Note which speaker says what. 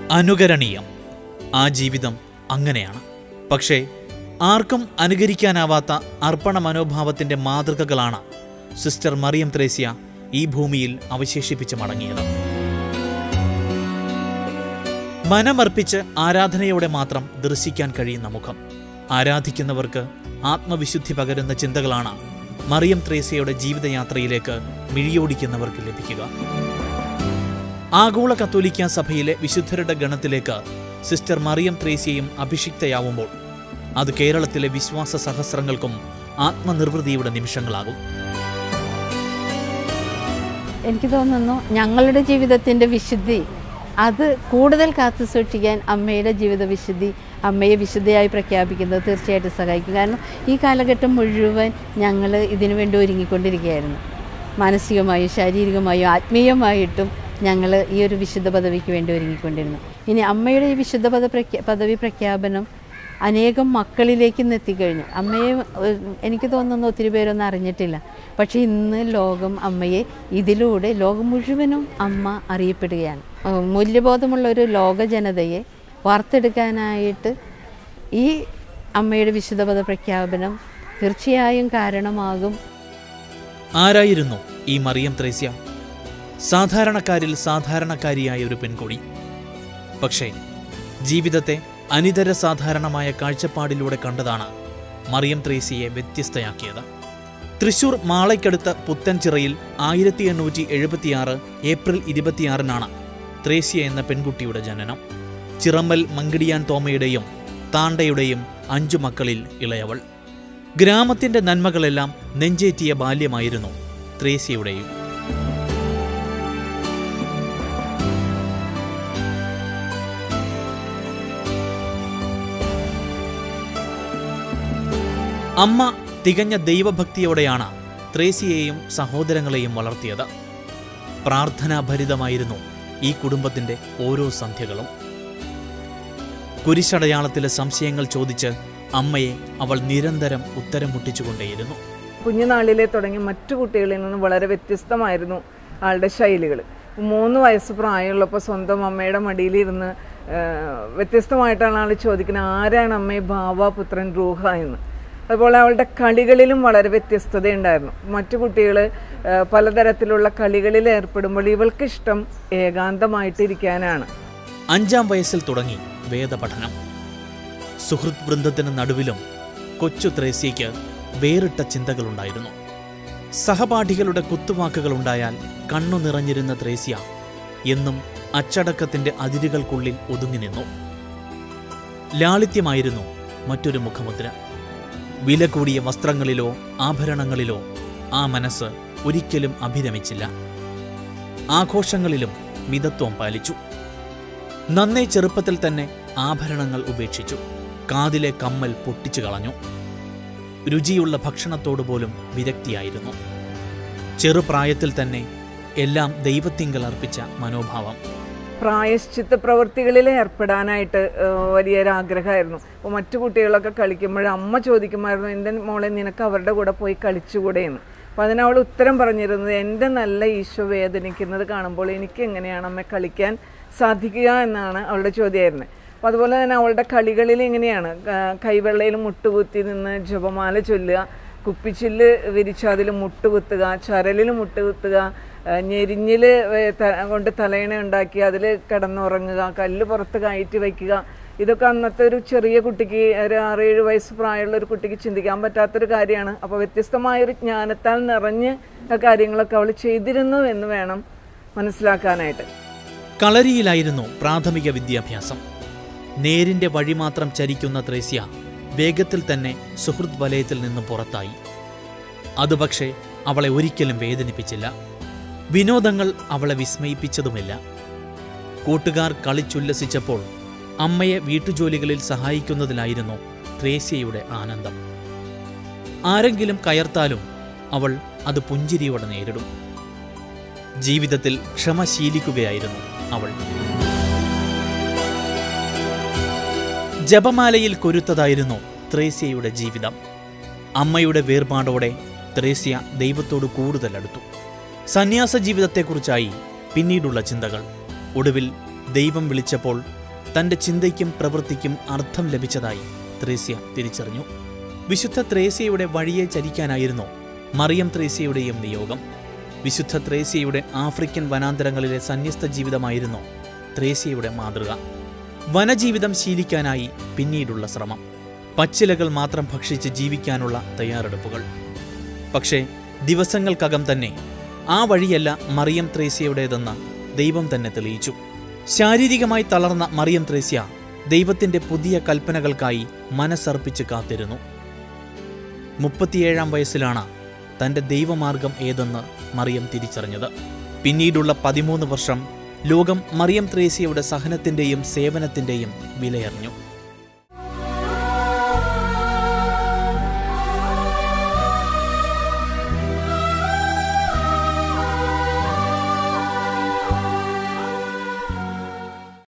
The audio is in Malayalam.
Speaker 1: അനുകരണീയം ആ ജീവിതം അങ്ങനെയാണ് പക്ഷേ ആർക്കും അനുകരിക്കാനാവാത്ത അർപ്പണ മനോഭാവത്തിന്റെ മാതൃകകളാണ് സിസ്റ്റർ മറിയം ത്രേസ്യ ഈ ഭൂമിയിൽ അവശേഷിപ്പിച്ച് മടങ്ങിയത് മനമർപ്പിച്ച് ആരാധനയോടെ മാത്രം ദർശിക്കാൻ കഴിയുന്ന മുഖം ആരാധിക്കുന്നവർക്ക് ആത്മവിശുദ്ധി പകരുന്ന ചിന്തകളാണ് മറിയം ത്രേസ്യയുടെ ജീവിതയാത്രയിലേക്ക് മിഴിയോടിക്കുന്നവർക്ക് ലഭിക്കുക ആഗോള കത്തോലിക്ക സഭയിലെ വിശുദ്ധരുടെ ഗണത്തിലേക്ക് സിസ്റ്റർ മറിയം ത്രേസ്യയും അഭിഷിക്തയാവുമ്പോൾ അത് കേരളത്തിലെ വിശ്വാസ സഹസ്രങ്ങൾക്കും ആത്മനിർവൃതിയുടെ നിമിഷങ്ങളാകും
Speaker 2: എനിക്ക് തോന്നുന്നു ഞങ്ങളുടെ ജീവിതത്തിൻ്റെ വിശുദ്ധി അത് കൂടുതൽ കാത്തു സൂക്ഷിക്കാൻ അമ്മയുടെ ജീവിത വിശുദ്ധി അമ്മയെ വിശുദ്ധയായി പ്രഖ്യാപിക്കുന്നത് തീർച്ചയായിട്ടും സഹായിക്കും കാരണം ഈ കാലഘട്ടം മുഴുവൻ ഞങ്ങൾ ഇതിനു വേണ്ടി ഒരുങ്ങിക്കൊണ്ടിരിക്കുകയായിരുന്നു മാനസികമായും ശാരീരികമായും ആത്മീയമായിട്ടും ഞങ്ങൾ ഈ ഒരു വിശുദ്ധ പദവിക്ക് വേണ്ടി ഒരുങ്ങിക്കൊണ്ടിരുന്നു ഇനി അമ്മയുടെ ഈ വിശുദ്ധ പദ പ്രഖ്യാ പദവി പ്രഖ്യാപനം അനേകം മക്കളിലേക്ക് ഇന്ന് എത്തിക്കഴിഞ്ഞു അമ്മയെ ഏഹ്, എനിക്ക് തോന്നുന്നു ഒത്തിരി പേരൊന്നും അറിഞ്ഞിട്ടില്ല പക്ഷേ ഇന്ന് ലോകം അമ്മയെ ഇതിലൂടെ ലോകം മുഴുവനും അമ്മ അറിയപ്പെടുകയാണ് ഏഹ്, മൂല്യബോധമുള്ള ഒരു ലോക ജനതയെ വാർത്തെടുക്കാനായിട്ട് ഈ അമ്മയുടെ വിശുദ്ധപദ പ്രഖ്യാപനം തീർച്ചയായും കാരണമാകും
Speaker 1: ആരായിരുന്നു ഈ മറിയം ത്രേസ്യ സാധാരണക്കാരിൽ സാധാരണക്കാരിയായ ഒരു പെൺകുടി പക്ഷേ ജീവിതത്തെ അനിതര സാധാരണമായ കാഴ്ചപ്പാടിലൂടെ കണ്ടതാണ് മറിയം ത്രേസ്യയെ വ്യത്യസ്തയാക്കിയത് തൃശൂർ മാളയ്ക്കടുത്ത് പുത്തൻചിറയിൽ ആയിരത്തി എണ്ണൂറ്റി എഴുപത്തിയാറ് ഏപ്രിൽ ഇരുപത്തിയാറിനാണ് ത്രേസ്യ എന്ന പെൺകുട്ടിയുടെ ജനനം ചിറമ്മൽ മങ്കിടിയാൻ തോമയുടെയും താണ്ടയുടെയും അഞ്ചു മക്കളിൽ ഇളയവൾ ഗ്രാമത്തിന്റെ നന്മകളെല്ലാം നെഞ്ചേറ്റിയ ബാല്യമായിരുന്നു ത്രേസ്യയുടെയും അമ്മ തികഞ്ഞ ദൈവഭക്തിയോടെയാണ് ത്രേസ്യയെയും സഹോദരങ്ങളെയും വളർത്തിയത് പ്രാർത്ഥനാഭരിതമായിരുന്നു ഈ കുടുംബത്തിന്റെ ഓരോ സന്ധ്യകളും കുരിശടയാളത്തിലെ സംശയങ്ങൾ ചോദിച്ച് അമ്മയെ അവൾ നിരന്തരം ഉത്തരം മുട്ടിച്ചുകൊണ്ടേയിരുന്നു
Speaker 3: കുഞ്ഞുനാളിലെ തുടങ്ങി മറ്റു കുട്ടികളിൽ നിന്ന് വളരെ വ്യത്യസ്തമായിരുന്നു ആളുടെ ശൈലികൾ മൂന്ന് വയസ്സ് പ്രായമുള്ളപ്പോൾ സ്വന്തം അമ്മയുടെ മടിയിലിരുന്ന് ആ, വ്യത്യസ്തമായിട്ടാണ് ആൾ ചോദിക്കുന്നത് ആരാണ് അമ്മയെ ഭാവ പുത്രൻ റൂഹ എന്ന് അതുപോലെ അവളുടെ കളികളിലും വളരെ വ്യത്യസ്തതയുണ്ടായിരുന്നു മറ്റു കുട്ടികൾ പലതരത്തിലുള്ള കളികളിൽ ഏർപ്പെടുമ്പോൾ ഇവൾക്ക് ഇഷ്ടം ഏകാന്തമായിട്ടിരിക്കാനാണ്
Speaker 1: അഞ്ചാം വയസ്സിൽ തുടങ്ങി വേദപഠനം സുഹൃത് വൃന്ദത്തിന് നടുവിലും കൊച്ചു ത്രേസ്യയ്ക്ക് വേറിട്ട ചിന്തകളുണ്ടായിരുന്നു സഹപാഠികളുടെ കുത്തുവാക്കുകളുണ്ടായാൽ കണ്ണു നിറഞ്ഞിരുന്ന ത്രേസ്യ എന്നും അച്ചടക്കത്തിന്റെ അതിരുകൾക്കുള്ളിൽ ഒതുങ്ങി നിന്നു ലാളിത്യമായിരുന്നു മറ്റൊരു മുഖമുദ്ര വില കൂടിയ വസ്ത്രങ്ങളിലോ ആഭരണങ്ങളിലോ ആ മനസ്സ് ഒരിക്കലും അഭിരമിച്ചില്ല ആഘോഷങ്ങളിലും മിതത്വം പാലിച്ചു നന്നേ ചെറുപ്പത്തിൽ തന്നെ ആഭരണങ്ങൾ ഉപേക്ഷിച്ചു കാതിലെ കമ്മൽ പൊട്ടിച്ചു കളഞ്ഞു രുചിയുള്ള ഭക്ഷണത്തോട് പോലും വിരക്തിയായിരുന്നു ചെറുപ്രായത്തിൽ തന്നെ എല്ലാം ദൈവത്തിങ്കൽ അർപ്പിച്ച മനോഭാവം
Speaker 3: പ്രായശ്ചിത്ത പ്രവൃത്തികളിൽ ഏർപ്പെടാനായിട്ട് ഏഹ്, വലിയൊരാഗ്രഹമായിരുന്നു അപ്പോൾ മറ്റു കുട്ടികളൊക്കെ കളിക്കുമ്പോൾ അമ്മ ചോദിക്കുമായിരുന്നു എൻ്റെ മോളെ നിനക്ക് അവരുടെ കൂടെ പോയി കളിച്ചുകൂടെയെന്ന് അപ്പോൾ അതിന് അവൾ ഉത്തരം പറഞ്ഞിരുന്നത് എൻ്റെ നല്ല ഈശോ വേദനിക്കുന്നത് കാണുമ്പോൾ എനിക്ക് എങ്ങനെയാണ് അമ്മ കളിക്കാൻ സാധിക്കുക എന്നാണ് അവളുടെ ചോദ്യമായിരുന്നത് അപ്പോൾ അതുപോലെ തന്നെ അവളുടെ കളികളിൽ എങ്ങനെയാണ് ക- കൈവെള്ളയിൽ മുട്ടുകുത്തി നിന്ന് ജപമാല ചൊല്ലുക കുപ്പിച്ചില്ല് വിരിച്ച് അതിൽ മുട്ടുകുത്തുക ചരലിൽ മുട്ടുകുത്തുക ഞെരിഞ്ഞിൽ കൊണ്ട് തലയിണ ഉണ്ടാക്കി അതിൽ കിടന്നുറങ്ങുക കല്ല് പുറത്ത് കയറ്റി വയ്ക്കുക ഇതൊക്കെ അന്നത്തെ ഒരു ചെറിയ കുട്ടിക്ക് ഒരു ആറേഴ് വയസ്സ് പ്രായമുള്ള ഒരു കുട്ടിക്ക് ചിന്തിക്കാൻ പറ്റാത്തൊരു കാര്യമാണ് അപ്പോൾ വ്യത്യസ്തമായൊരു ജ്ഞാനത്താൽ നിറഞ്ഞ് ആ കാര്യങ്ങളൊക്കെ അവൾ ചെയ്തിരുന്നു എന്ന് വേണം മനസ്സിലാക്കാനായിട്ട്
Speaker 1: കളരിയിലായിരുന്നു പ്രാഥമിക വിദ്യാഭ്യാസം നേരിന്റെ വഴി മാത്രം ചരിക്കുന്ന ത്രേസ്യ വേഗത്തിൽ തന്നെ സുഹൃത് വലയത്തിൽ നിന്ന് പുറത്തായി അത് പക്ഷേ അവളെ ഒരിക്കലും വേദനിപ്പിച്ചില്ല വിനോദങ്ങൾ അവളെ വിസ്മയിപ്പിച്ചതുമില്ല കൂട്ടുകാർ കളിച്ചുല്ലസിച്ചപ്പോൾ അമ്മയെ വീട്ടുജോലികളിൽ സഹായിക്കുന്നതിലായിരുന്നു ത്രേസ്യയുടെ ആനന്ദം ആരെങ്കിലും കയർത്താലും അവൾ അത് പുഞ്ചിരിയോടെ നേരിടും ജീവിതത്തിൽ ക്ഷമ ശീലിക്കുകയായിരുന്നു അവൾ ജപമാലയിൽ കൊരുത്തതായിരുന്നു ത്രേസ്യയുടെ ജീവിതം അമ്മയുടെ വേർപാടോടെ ത്രേസ്യ ദൈവത്തോട് കൂടുതൽ അടുത്തു സന്യാസ ജീവിതത്തെക്കുറിച്ചായി പിന്നീടുള്ള ചിന്തകൾ ഒടുവിൽ ദൈവം വിളിച്ചപ്പോൾ തൻ്റെ ചിന്തയ്ക്കും പ്രവൃത്തിക്കും അർത്ഥം ലഭിച്ചതായി ത്രേസ്യ തിരിച്ചറിഞ്ഞു വിശുദ്ധ ത്രേസ്യയുടെ വഴിയെ ചരിക്കാനായിരുന്നു മറിയം ത്രേസ്യയുടെയും നിയോഗം വിശുദ്ധ ത്രേസ്യയുടെ ആഫ്രിക്കൻ വനാന്തരങ്ങളിലെ സന്യസ്ത ജീവിതമായിരുന്നു ത്രേസ്യയുടെ മാതൃക വനജീവിതം ശീലിക്കാനായി പിന്നീടുള്ള ശ്രമം പച്ചിലകൾ മാത്രം ഭക്ഷിച്ച് ജീവിക്കാനുള്ള തയ്യാറെടുപ്പുകൾ പക്ഷേ ദിവസങ്ങൾക്കകം തന്നെ ആ വഴിയല്ല മറിയം ത്രേസ്യയുടേതെന്ന് ദൈവം തന്നെ തെളിയിച്ചു ശാരീരികമായി തളർന്ന മറിയം ത്രേസ്യ ദൈവത്തിന്റെ പുതിയ കൽപ്പനകൾക്കായി മനസ്സർപ്പിച്ച് കാത്തിരുന്നു മുപ്പത്തിയേഴാം വയസ്സിലാണ് തന്റെ ദൈവമാർഗം ഏതെന്ന് മറിയം തിരിച്ചറിഞ്ഞത് പിന്നീടുള്ള പതിമൂന്ന് വർഷം ലോകം മറിയം ത്രേസ്യയുടെ സഹനത്തിന്റെയും സേവനത്തിന്റെയും വിലയറിഞ്ഞു